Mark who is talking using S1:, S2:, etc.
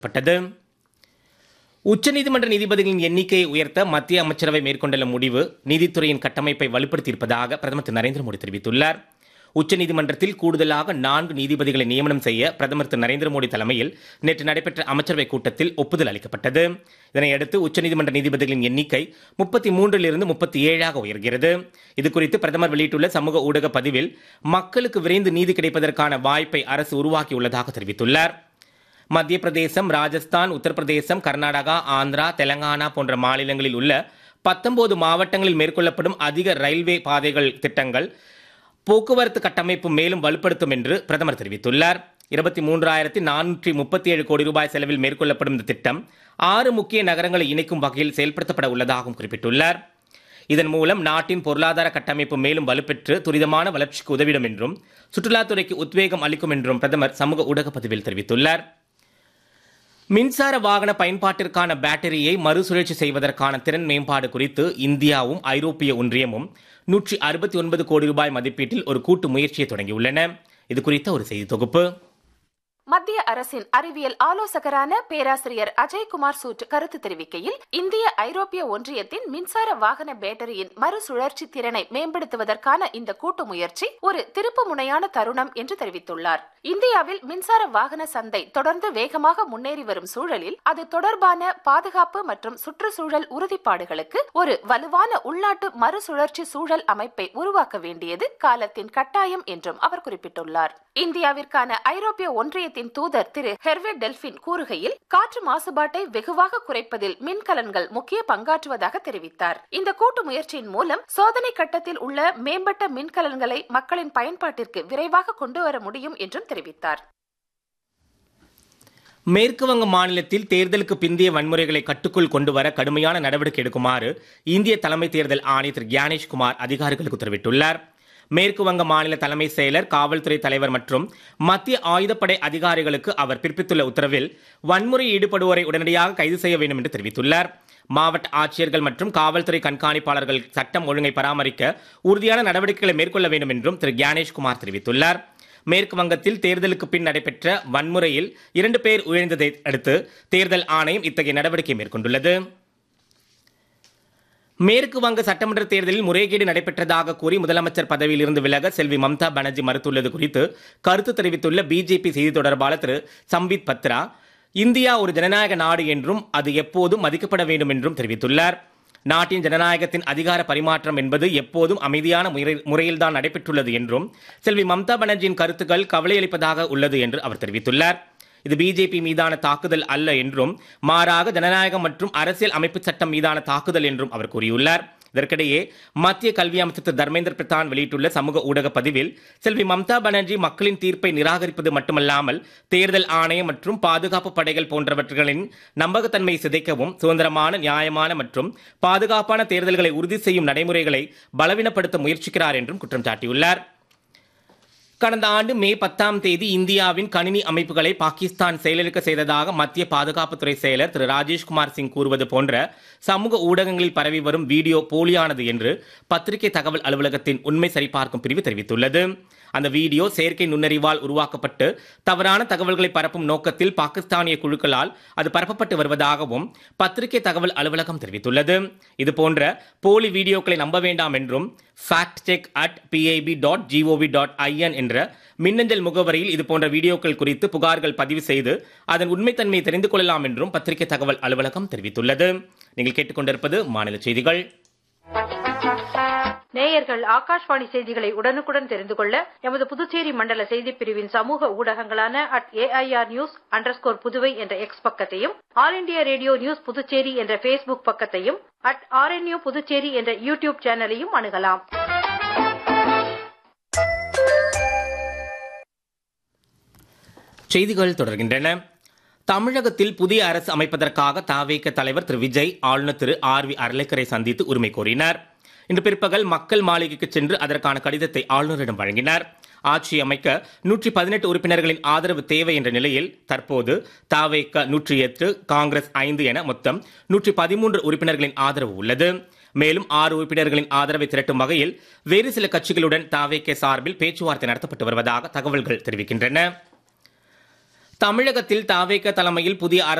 S1: பட்டது உச்சநீதிமன்ற நீதிபதிகளின் எண்ணிக்கையை உயர்த்த மத்திய அமைச்சரவை மேற்கொண்டுள்ள முடிவு நீதித்துறையின் கட்டமைப்பை வலுப்படுத்தியிருப்பதாக பிரதமர் திரு நரேந்திர மோடி தெரிவித்துள்ளார் உச்சநீதிமன்றத்தில் கூடுதலாக நான்கு நீதிபதிகளை நியமனம் செய்ய பிரதமர் திரு நரேந்திர மோடி தலைமையில் நேற்று நடைபெற்ற அமைச்சரவை கூட்டத்தில் ஒப்புதல் அளிக்கப்பட்டது இதனையடுத்து உச்சநீதிமன்ற நீதிபதிகளின் எண்ணிக்கை முப்பத்தி மூன்றிலிருந்து முப்பத்தி ஏழாக உயர்கிறது இதுகுறித்து பிரதமர் வெளியிட்டுள்ள சமூக ஊடக பதிவில் மக்களுக்கு விரைந்து நீதி கிடைப்பதற்கான வாய்ப்பை அரசு உருவாக்கியுள்ளதாக தெரிவித்துள்ளார் மத்திய பிரதேசம் ராஜஸ்தான் உத்தரப்பிரதேசம் கர்நாடகா ஆந்திரா தெலங்கானா போன்ற மாநிலங்களில் உள்ள பத்தொன்பது மாவட்டங்களில் மேற்கொள்ளப்படும் அதிக ரயில்வே பாதைகள் திட்டங்கள் போக்குவரத்து கட்டமைப்பு மேலும் வலுப்படுத்தும் என்று பிரதமர் தெரிவித்துள்ளார் இருபத்தி மூன்றாயிரத்தி நானூற்றி முப்பத்தி ஏழு கோடி ரூபாய் செலவில் மேற்கொள்ளப்படும் இந்த திட்டம் ஆறு முக்கிய நகரங்களை இணைக்கும் வகையில் செயல்படுத்தப்பட உள்ளதாகவும் குறிப்பிட்டுள்ளார் இதன் மூலம் நாட்டின் பொருளாதார கட்டமைப்பு மேலும் வலுப்பெற்று துரிதமான வளர்ச்சிக்கு உதவிடும் என்றும் சுற்றுலாத்துறைக்கு உத்வேகம் அளிக்கும் என்றும் பிரதமர் சமூக ஊடக பதிவில் தெரிவித்துள்ளார் மின்சார வாகன பயன்பாட்டிற்கான பேட்டரியை மறுசுழற்சி செய்வதற்கான திறன் மேம்பாடு குறித்து இந்தியாவும் ஐரோப்பிய ஒன்றியமும் நூற்றி அறுபத்தி ஒன்பது கோடி ரூபாய் மதிப்பீட்டில் ஒரு கூட்டு முயற்சியை தொடங்கியுள்ளன இது குறித்த ஒரு செய்தி தொகுப்பு
S2: மத்திய அரசின் அறிவியல் ஆலோசகரான பேராசிரியர் அஜய்குமார் சூட் கருத்து தெரிவிக்கையில் இந்திய ஐரோப்பிய ஒன்றியத்தின் மின்சார வாகன பேட்டரியின் மறுசுழற்சி திறனை மேம்படுத்துவதற்கான இந்த கூட்டு முயற்சி ஒரு திருப்பு முனையான தருணம் என்று தெரிவித்துள்ளார் இந்தியாவில் மின்சார வாகன சந்தை தொடர்ந்து வேகமாக முன்னேறி வரும் சூழலில் அது தொடர்பான பாதுகாப்பு மற்றும் சுற்றுச்சூழல் உறுதிப்பாடுகளுக்கு ஒரு வலுவான உள்நாட்டு மறுசுழற்சி சூழல் அமைப்பை உருவாக்க வேண்டியது காலத்தின் கட்டாயம் என்றும் அவர் குறிப்பிட்டுள்ளார் இந்தியாவிற்கான ஐரோப்பிய ஒன்றியத்தின் தூதர் திரு ஹெர்வே டெல்பின் கூறுகையில் காற்று மாசுபாட்டை வெகுவாக குறைப்பதில் மின்கலன்கள் முக்கிய பங்காற்றுவதாக தெரிவித்தார் இந்த கூட்டு முயற்சியின் மூலம் சோதனை கட்டத்தில் உள்ள மேம்பட்ட மின்கலன்களை மக்களின் பயன்பாட்டிற்கு விரைவாக கொண்டு வர முடியும் என்றும் தெரிவித்தார்
S1: மேற்கு வங்க மாநிலத்தில் தேர்தலுக்கு பிந்தைய வன்முறைகளை கட்டுக்குள் கொண்டு வர கடுமையான நடவடிக்கை எடுக்குமாறு இந்திய தலைமை தேர்தல் ஆணையர் திரு கியானேஷ்குமார் அதிகாரிகளுக்கு உத்தரவிட்டுள்ளார் மேற்கு வங்க மாநில தலைமை செயலர் காவல்துறை தலைவர் மற்றும் மத்திய ஆயுதப்படை அதிகாரிகளுக்கு அவர் பிறப்பித்துள்ள உத்தரவில் வன்முறையில் ஈடுபடுவோரை உடனடியாக கைது செய்ய வேண்டும் என்று தெரிவித்துள்ளார் மாவட்ட ஆட்சியர்கள் மற்றும் காவல்துறை கண்காணிப்பாளர்கள் சட்டம் ஒழுங்கை பராமரிக்க உறுதியான நடவடிக்கைகளை மேற்கொள்ள வேண்டும் என்றும் திரு கியானேஷ்குமார் தெரிவித்துள்ளார் மேற்கு வங்கத்தில் தேர்தலுக்கு பின் நடைபெற்ற வன்முறையில் இரண்டு பேர் உயிரிழந்ததை அடுத்து தேர்தல் ஆணையம் இத்தகைய நடவடிக்கை மேற்கொண்டுள்ளது மேற்கு வங்க சட்டமன்ற தேர்தலில் முறைகேடு நடைபெற்றதாக கூறி முதலமைச்சர் பதவியில் இருந்து விலக செல்வி மம்தா பானர்ஜி மறுத்துள்ளது குறித்து கருத்து தெரிவித்துள்ள பிஜேபி செய்தி தொடர்பாளர் திரு சம்பித் பத்ரா இந்தியா ஒரு ஜனநாயக நாடு என்றும் அது எப்போதும் மதிக்கப்பட வேண்டும் என்றும் தெரிவித்துள்ளார் நாட்டின் ஜனநாயகத்தின் அதிகார பரிமாற்றம் என்பது எப்போதும் அமைதியான முறை- முறையில்தான் நடைபெற்றுள்ளது என்றும் செல்வி மம்தா பானர்ஜியின் கருத்துக்கள் கவலையளிப்பதாக உள்ளது என்று அவர் தெரிவித்துள்ளார் இது பிஜேபி மீதான தாக்குதல் அல்ல என்றும் மாறாக ஜனநாயகம் மற்றும் அரசியல் அமைப்பு சட்டம் மீதான தாக்குதல் என்றும் அவர் கூறியுள்ளார் இதற்கிடையே மத்திய கல்வி அமைச்சர் திரு தர்மேந்திர பிரதான் வெளியிட்டுள்ள சமூக ஊடக பதிவில் செல்வி மம்தா பானர்ஜி மக்களின் தீர்ப்பை நிராகரிப்பது மட்டுமல்லாமல் தேர்தல் ஆணையம் மற்றும் பாதுகாப்பு படைகள் போன்றவர்களின் நம்பகத்தன்மையை சிதைக்கவும் சுதந்திரமான நியாயமான மற்றும் பாதுகாப்பான தேர்தல்களை உறுதி செய்யும் நடைமுறைகளை பலவீனப்படுத்த முயற்சிக்கிறார் என்றும் குற்றம் சாட்டியுள்ளார் கடந்த ஆண்டு மே பத்தாம் தேதி இந்தியாவின் கணினி அமைப்புகளை பாகிஸ்தான் செயலிழக்க செய்ததாக மத்திய பாதுகாப்புத்துறை செயலர் திரு ராஜேஷ்குமார் சிங் கூறுவது போன்ற சமூக ஊடகங்களில் பரவி வரும் வீடியோ போலியானது என்று பத்திரிகை தகவல் அலுவலகத்தின் உண்மை சரிபார்க்கும் பிரிவு தெரிவித்துள்ளது அந்த வீடியோ செயற்கை நுண்ணறிவால் உருவாக்கப்பட்டு தவறான தகவல்களை பரப்பும் நோக்கத்தில் பாகிஸ்தானிய குழுக்களால் அது பரப்பப்பட்டு வருவதாகவும் பத்திரிகை தகவல் அலுவலகம் தெரிவித்துள்ளது இதுபோன்ற போலி வீடியோக்களை நம்ப வேண்டாம் என்றும் fact check at PIB dot GOV dot IN என்ற மின்னஞ்சல் முகவரியில் இதுபோன்ற வீடியோக்கள் குறித்து புகார்கள் பதிவு செய்து அதன் உண்மைத்தன்மையை தெரிந்து கொள்ளலாம் என்றும் பத்திரிகை தகவல் அலுவலகம் தெரிவித்துள்ளது நீங்கள் கேட்டுக்கொண்டிருப்பது மாநில செய்திகள்
S3: நேயர்கள் ஆகாஷ்வாணி செய்திகளை உடனுக்குடன் தெரிந்து கொள்ள எமது புதுச்சேரி மண்டல செய்திப் பிரிவின் சமூக ஊடகங்களான at AIR news underscore Puduvai என்ற எக்ஸ் பக்கத்தையும் All India Radio news Puducherry என்ற ஃபேஸ்புக் பக்கத்தையும் அட் ஆர்என்யூ புதுச்சேரி என்ற யூடியூப் சேனலையும் அணுகலாம்
S1: செய்திகள் தொடர்கின்றன தமிழகத்தில் புதிய அரசு அமைப்பதற்காக தாவேக தலைவர் திரு விஜய் ஆளுநர் திரு ஆர் வி அர்லேக்கரை சந்தித்து உரிமை கோரினார் இன்று பிற்பகல் மக்கள் மாளிகைக்கு சென்று அதற்கான கடிதத்தை ஆளுநரிடம் வழங்கினார் ஆட்சி அமைக்க நூற்றி பதினெட்டு உறுப்பினர்களின் ஆதரவு தேவை என்ற நிலையில் தற்போது தாவேக நூற்றி எட்டு காங்கிரஸ் ஐந்து என மொத்தம் நூற்றி பதிமூன்று உறுப்பினர்களின் ஆதரவு உள்ளது மேலும் ஆறு உறுப்பினர்களின் ஆதரவை திரட்டும் வகையில் வேறு சில கட்சிகளுடன் தாவேக சார்பில் பேச்சுவார்த்தை நடத்தப்பட்டு வருவதாக தகவல்கள் தெரிவிக்கின்றன தமிழகத்தில் தாவேக தலைமையில் புதிய